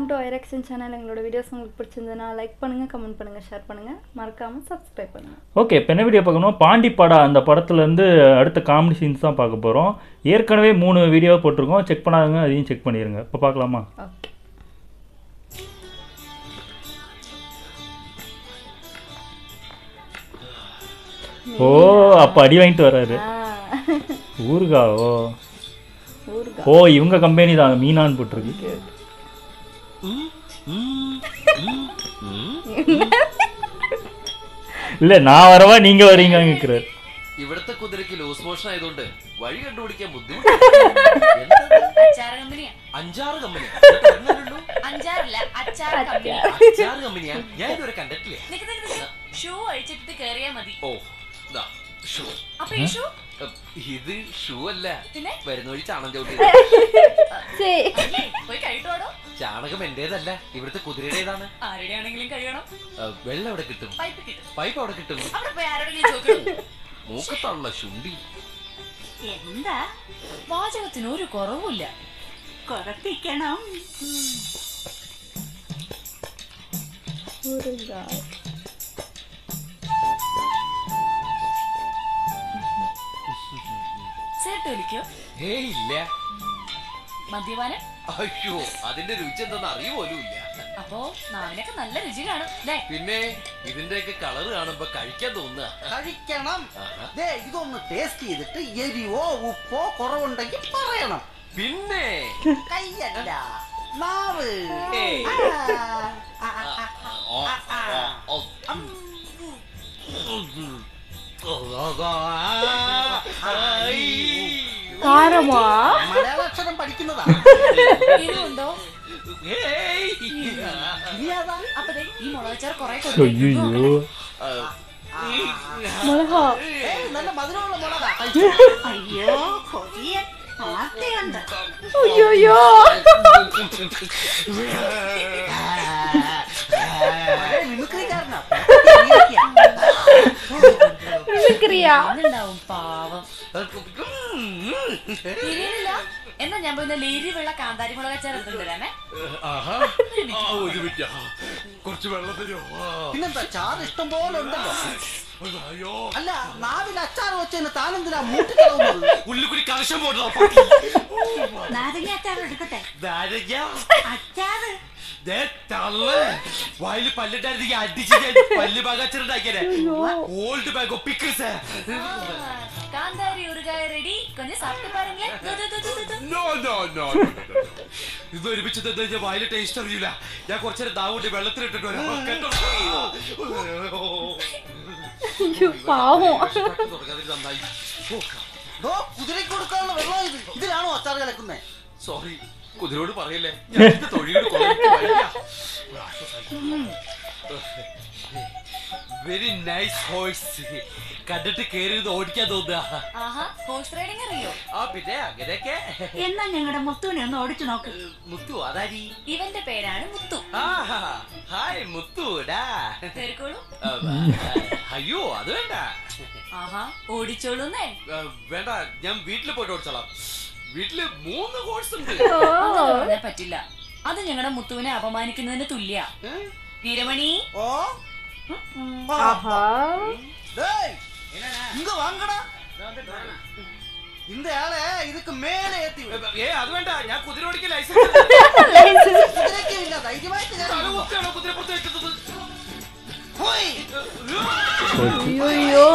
To ஐரக்ஷன் channel எங்களோட videos உங்களுக்கு பிடிச்சிருந்ததுன்னா லைக் பண்ணுங்கள் கமெண்ட் பண்ணுங்கள் ஷேர் பண்ணுங்கள் மறக்காமல் சப்ஸ்கிரைப் பண்ணுங்கள் ஓகே இப்போ என்ன வீடியோ பார்க்கணும் பாண்டி படா அந்த படத்துலேருந்து அடுத்த காமெடி சீன்ஸ் தான் பார்க்க போகிறோம் ஏற்கனவே மூணு வீடியோ போட்டிருக்கோம் செக் பண்ணாதவங்க அதையும் செக் பண்ணிடுங்க இப்போ பார்க்கலாமா ஓகே ஓ அப்போ அடி வாங்கிட்டு வர்றாரு ஊருகா ஓ ஊருகா ஓ இவங்க கம்பெனி தான் மீனான்னு போட்டிருக்கு இல்லை நான் வரவா நீங்கள் வரீங்கன்னு கேட்குறாரு ഇവിടുത്തെ കുതിരക്ക് ലൂസ് മോഷൻ ആയതുകൊണ്ട് വഴി കണ്ടുപിടിക്കാൻ ബുദ്ധിമുട്ട് അച്ചാറ് കമ്പനിയാ അഞ്ചാറ് കമ്പനി അഞ്ചാറല്ല അച്ചാറ് കമ്പനി അഞ്ചാറ് കമ്പനിയാ ഞാൻ ഇതുവരെ കണ്ടിട്ടില്ലേ നിക്ക് നിക്ക് നിക്ക് ഷൂ അഴിച്ചിട്ട് കേറിയാ മതി ഓ ദാ ഷൂ അപ്പൊ ഈ ഷൂ ഉം, ഇത് ഷൂ അല്ല പിന്നെ വരുന്ന വഴി ചാണം ചവിട്ടി சரி അല്ലേ പോയി കഴിട്ടോടോ ചാണകം എന്റേതല്ല ഇവിടുത്തെ കുതിരയുടേതാണ് ആരുടെ ആണെങ്കിലും കഴിയണം ആ, വെള്ളം എവിടെ കിട്ടും പൈപ്പ് കിട്ടും പൈപ്പ് അവിടെ കിട്ടും അവിടെ പോയി ആരോടെങ്കിലും ചോദിക്കണം മൂക്കത്തുള്ള ശുണ്ടി എന്താ വാചകത്തിന് ഒരു കുറവുമില്ല കുറപ്പിക്കണം ஊருகா ചേട്ട് വിളിക്കോ ഏ ഇല്ല മദ്യപാനം അയ്യോ അതിന്റെ രുചി എന്തെന്ന് അറിയ പോലും ഇല്ല അപ്പോ നാവിനൊക്കെ നല്ല രുചി കാണും ദേ പിന്നെ ഇതിന്റെയൊക്കെ കളറ് കാണുമ്പോ കഴിക്കാൻ തോന്നുക കഴിക്കണം ആഹാ. ദേ ഇതൊന്ന് ടേസ്റ്റ് ചെയ്തിട്ട് എരിവോ ഉപ്പോ കുറവുണ്ടെങ്കിൽ പറയണം പിന്നെ കയ്യല്ല നാവ് ഏയ്. ആ, ആ, ആ, ആ. ഓ, ഓ, ഓ. ഐ. காரமா മലയാളാക്ഷരം പഠിക്കുന്നതാ എരിവുണ്ടോ ഏയ്. ഇനി അതാ അപ്പൊ ദേ ഈ മുളകച്ചാർ കൊറേ ஐயோ மிளகா ഏയ്, നല്ല മധുരമുള്ള മുളകാ അയ്യോ കൊതിയൻ ആർത്തിയുണ്ട് ஐயோ പഴയ മിമിക്രിക്കാരനാ மிமிக்கிறியா ഉണ്ടാവും പാവം തിരിയില്ല എന്നാ ഞാൻ പോയി നല്ല എരിവുള്ള കാന്താരി മുളകച്ചാർ എടുത്തിട്ട് വരാമേ ആഹാ. ആ, ഒരു മിനിറ്റ് ആ. കുറച്ച് വെള്ളം തരുമോ പിന്നെന്താ ചാറ് ഇഷ്ടം പോലെ ഉണ്ടല്ലോ അയ്യോ അല്ല നാവിൽ അച്ചാർ വെച്ചതിന് താനെന്തിനാ മൂട്ടിക്കളവുന്നത് ഉള്ളിക്കുടി കലശം പോട്ടോ നാരങ്ങ അച്ചാർ എടുക്കട്ടെ അച്ചാറ് ദേ തള്ള്. വായില് പല്ലിട്ടായിരുന്നെങ്കിൽ അടിച്ച് ഞാൻ പല്ല് പകച്ചിട്ടുണ്ടാക്കിയേ ഓൾഡ് ബാഗ് പിക്കിൾസ് കാന്താരി ഉരുകായ റെഡി കൊഞ്ചം സാപ്പിട്ട് പാരുங்களே ദോ, ദോ, ദോ, ദോ, ദോ. നോ നോ നോ ഇത് ഒരുമിച്ച് തന്നെ ഞാൻ വായില് ടേസ്റ്റ് അറിയില്ല ഞാൻ കുറച്ചേരം ദാവുണ്ട് വെള്ളത്തിലിട്ടിട്ട് വരാം കേട്ടോ ஐயோ பாவம் തുടങ്ങാതിരി നന്നായി ദോ കുതിരയ്ക്ക് കൊടുക്കാനുള്ള വെള്ളം ഇത് ഇതിലാണോ അച്ചാർ കലക്കുന്നേ സോറി കുതിരോട് പറയല്ലേ ഞാൻ എന്റെ തൊഴിലോട് വെരി നൈസ് ഹോഴ്സ് കണ്ടിട്ട് കേറിയത് ഓടിക്കാൻ തോന്നുക ആഹാ ഹോഴ്സ് റൈഡിംഗ് അറിയോ ആ പിന്നെ അങ്ങനെയൊക്കെ എന്നാ ഞങ്ങളുടെ മുത്തുവിനെ ഒന്ന് ഓടിച്ചു നോക്ക് മുത്തു അതാരി ഇവന്റെ പേരാണ് മുത്തു ആഹാ, ഹായ് മുത്തുടാ കേറിക്കോളൂ ആ, അയ്യോ അത് വേണ്ട ആഹാ ഓടിച്ചോളൂന്നേ ആ, വേണ്ട ഞാൻ വീട്ടിൽ പോയിട്ട് ഓടിച്ചോളാം വീട്ടില് മൂന്ന് കോഴ്സ് ഉണ്ട് അങ്ങനെ പറഞ്ഞാ പറ്റില്ല അത് ഞങ്ങളുടെ മുത്തുവിനെ അപമാനിക്കുന്നതിന് തുല്യ ഏ? വീരമണി ഓ ஆஹா டேய் இங்க வாங்கடா இந்த ஆளை இதுக்கு மேல ஏத்தி விடு. ഏ അത് വേണ്ട ഞാൻ കുതിര ഓടിക്കാൻ ലൈസൻസ് குதிரைக்கு இல்ல தைரியமாയിട്ട് തല കേറി. കുത്തിയാണോ കുതിര പുറത്ത് വെക്കുന്നത് പോയി ஐயோ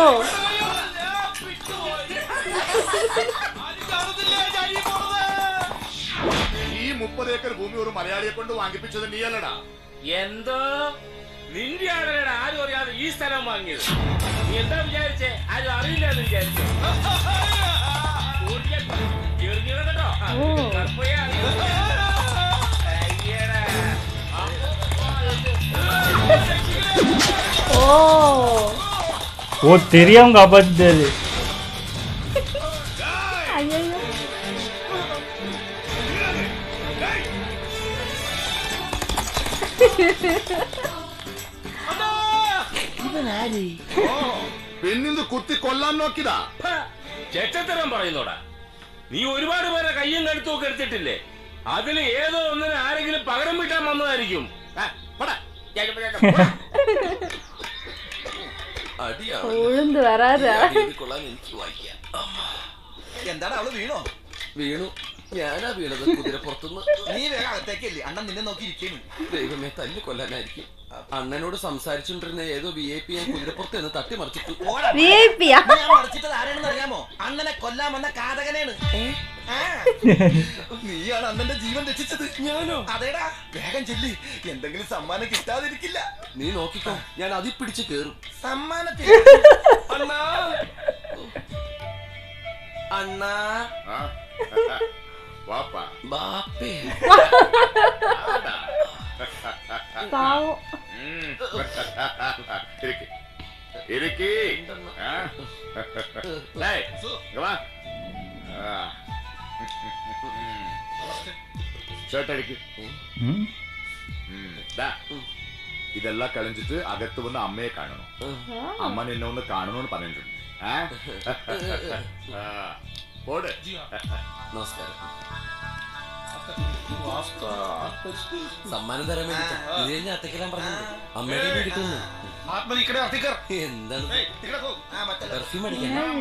ഈ മുപ്പത് ഏക്കർ ഭൂമി ഒരു മലയാളിയെ കൊണ്ട് വാങ്ങിപ്പിച്ചത് നീയല്ലടാ എന്തോ നിന്റെ ആണല്ലേടാ ആരും അറിയാതെ ഈ സ്ഥലം വാങ്ങിയത് നീ എന്താ വിചാരിച്ചേ ആരും അറിയില്ല എന്ന് വിചാരിച്ചേ ഊർജ്ജം ചെറുകിട കേട്ടോ കറുപ്പയ്യ അറിയില്ല. അയ്യടാ. ஓ ஓ தெரியாம காப்பாத்திட்டாரு ஐயோ പെണ്ണിന്ന് കുത്തി കൊല്ലാൻ നോക്കിയതാ ഹ, ചെറ്റത്തരം പറയുന്നോടാ നീ ഒരുപാട് പേരെ കയ്യും കഴുത്തും ഒക്കെ എടുത്തിട്ടില്ലേ അതിൽ ഏതോ ഒന്നിന് ആരെങ്കിലും പകരം വീട്ടാൻ വന്നതായിരിക്കും ആ, പോടാ. ചേട്ടാ, ചേട്ടാ, പോടാ. ഉഴുந்து വരാതാ എന്താണ് അവള് വീണോ വീണു ഞാനാ വീണത് കുതിരപ്പുറത്തുനിന്ന് നീ വേഗം അകത്തേക്കല്ലേ അണ്ണൻ നിന്നെ നോക്കി ഇരിക്കുന്നു ദൈവമേ തല്ലു കൊല്ലാനായിരിക്കും അണ്ണനോട് സംസാരിച്ചോണ്ടിരുന്ന ഏതോ വി ഐ പി ഞാൻ കുതിരപ്പുറത്ത് നിന്ന് തട്ടിമറിച്ചിട്ടു വി ഐ പിയാ ഞാൻ മറിച്ചിട്ടത് ആരാണെന്ന് അറിയാമോ അണ്ണനെ കൊല്ലാൻ വന്ന കാതകനാണ് ആ. നീയാണ് അണ്ണന്റെ ജീവൻ രക്ഷിച്ചത് ഞാനോ അതേടാ വേഗം ചെല്ലി എന്തെങ്കിലും സമ്മാനം കിട്ടാതിരിക്കില്ല നീ നോക്കിക്കോ ഞാൻ അതി പിടിച്ച് കേറും സമ്മാനത്തിൽ അണ്ണാ അണ്ണാ വാപ്പാ ബാപ്പേ പാവം ഉം. ഇരിക്ക്. ഇരിക്ക്. ആ. ഡേയ്, ഇങ്ങ് വാ. ആ. ഷർട്ട് അടിക്ക് ഉം. ഉം. ദാ. ഇതെല്ലാം കളഞ്ഞിട്ട് അകത്ത് വന്ന് അമ്മയെ കാണണം അമ്മ നിന്നെ ഒന്ന് കാണണമെന്ന് പറഞ്ഞിട്ടുണ്ട് ആ? ആ. പോട് നമസ്കാരം സമ്മാനം തരാൻ വേണ്ടി ഇത് കഴിഞ്ഞ അത്തക്കെല്ലാം പറഞ്ഞിട്ടുണ്ട് അമ്മയുടെ കയ്യിൽ കിട്ടുന്നു ആത്മനിക്കടെ അർത്ഥിക്കർ എന്താണ് ആ മറ്റേ പെർഫ്യൂം അടിക്കാൻ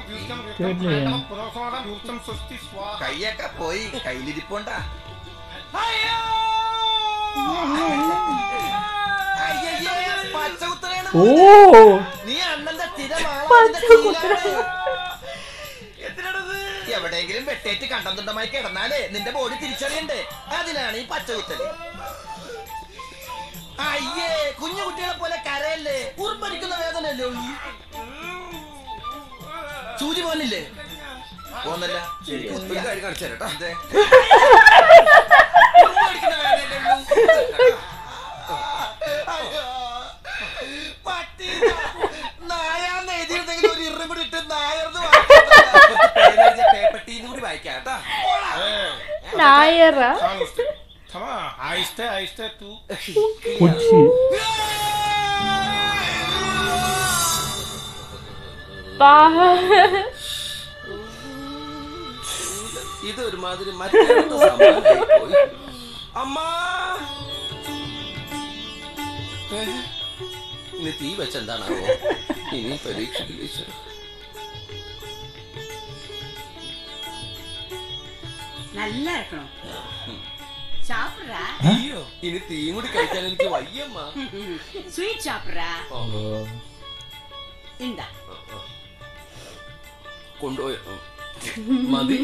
കയ്യൊക്കെ പോയി കയ്യിലിരിപ്പോണ്ടാ പച്ചകുത്തനാണ് ഓ നീ അണ്ണന്റെ എവിടെയെങ്കിലും വെട്ടേറ്റ് കണ്ടന്തുണ്ടമായി കിടന്നാലേ നിന്റെ ബോഡി തിരിച്ചറിയണ്ടേ അതിനാണ് ഈ പച്ചകുത്തല് അയ്യേ കുഞ്ഞു കുട്ടികളെ പോലെ കരയല്ലേ ഉറുമ്പടിക്കുന്ന വേദനയല്ലേ ഉള്ളൂ സൂചി പോന്നില്ലേ പോന്നല്ല ശരിക്കും ഒരു കാര്യം കാണിച്ചു തരട്ടോ അതെ. ഉറുമ്പടിക്കുന്ന വേദനയല്ലേ ഉള്ളൂ. അയ്യോ. പട്ടി നായാന്ന് എഴുതിയിരുന്നെങ്കിൽ ഒരു ഇറും കൂടി ഇട്ട് നായർന്ന് വായിക്കാം പേപ്പട്ടീന്ന് കൂടി വായിക്കാം കേട്ടാ നായറാ ആയിസ്തെ ആയിസ്തെ തൂ കൊച്ചി പാവം ഇത് ഒരുമാതിരി മറ്റേ സംഭവമായി പോയി അമ്മാ ഏ? ഇനി തീ വെച്ചെന്താണാവോ ഇനി പരീക്ഷയില്ല ഈശ്വരാ. நல்லா இருக்கணும் சாப்பிடுறா അയ്യോ ഇനി തീയും കൂടി കഴിക്കാൻ എനിക്ക് വയ്യമ്മ ஸ்வீட் சாப்பிடுறா ഓ, இந்தா കൊണ്ടുപോയി മതി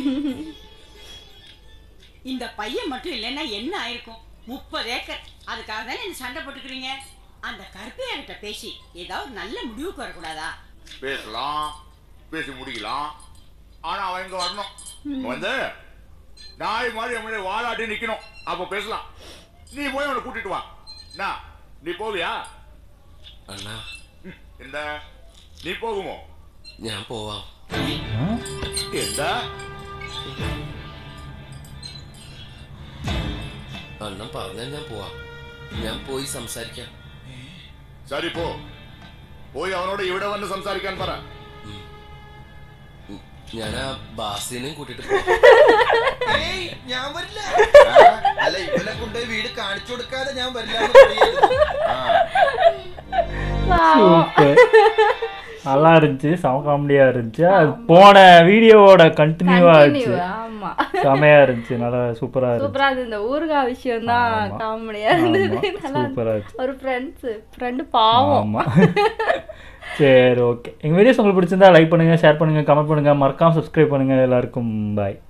இந்த பையன் மட்டும் இல்லைன்னா என்ன ஆயிருக்கும் முப்பது ஏக்கர் அதுக்காக தானே இந்த சண்டை போட்டுக்கிறீங்க அந்த கருப்பையார்கிட்ட பேசி ஏதாவது நல்ல முடிவுக்கு வரக்கூடாதா பேசலாம் பேசி முடிக்கலாம் ஆனா அவன் இங்க வரணும் இங்க வந்து நாய் மாதிரி நம்மளே வாலாட்டி நிக்கணும் அப்ப பேசலாம் நீ போய் அவனை கூட்டிட்டு வா என்ன நீ போவியா അണ്ണാ ம், என்ன நீ போகுமோ ഞാൻ പോവാം என்ன അണ്ണൻ പറഞ്ഞാൽ ഞാൻ പോവാം ഞാൻ പോയി സംസാരിക്കാം சரி போ പോയി അവനോട് ഇവിടെ വന്ന് സംസാരിക്കാൻ പറ ഉം, ഞാൻ ആ ബാസിനെയും കൂട്ടിട്ട് പോവാം ഏയ് ഞാൻ വരില്ല അല്ല ഇവനെ കൊണ്ടുപോയി വീട് കാണിച്ചു കൊടുക്കാതെ ഞാൻ വരില്ല എന്ന് പറയരുത്. பாவம் சூப்பர் நல்லா இருந்துச்சு செம காமெடியா இருந்துச்சு அது போன வீடியோவோட கண்டினியூவா கண்டினியூ இருந்துச்சு ஆமா செமையா இருந்துச்சு நல்லா சூப்பரா இருந்துச்சு சூப்பரா இருந்தது இந்த ஊறுகாய் விஷயம் தான் ஆமா. காமெடியா இருந்தது ஆமா, நல்லா சூப்பரா இருந்துச்சு. இருந்துச்சு. ஒரு ஃப்ரெண்ட்ஸ் ஃப்ரெண்டு பாவம் ஆமா சரி ஓகே எங்க வீடியோஸ் உங்களுக்கு பிடிச்சிருந்தா லைக் பண்ணுங்க ஷேர் பண்ணுங்க கமெண்ட் பண்ணுங்க மறக்காம சப்ஸ்கிரைப் பண்ணுங்க எல்லாருக்கும் பாய்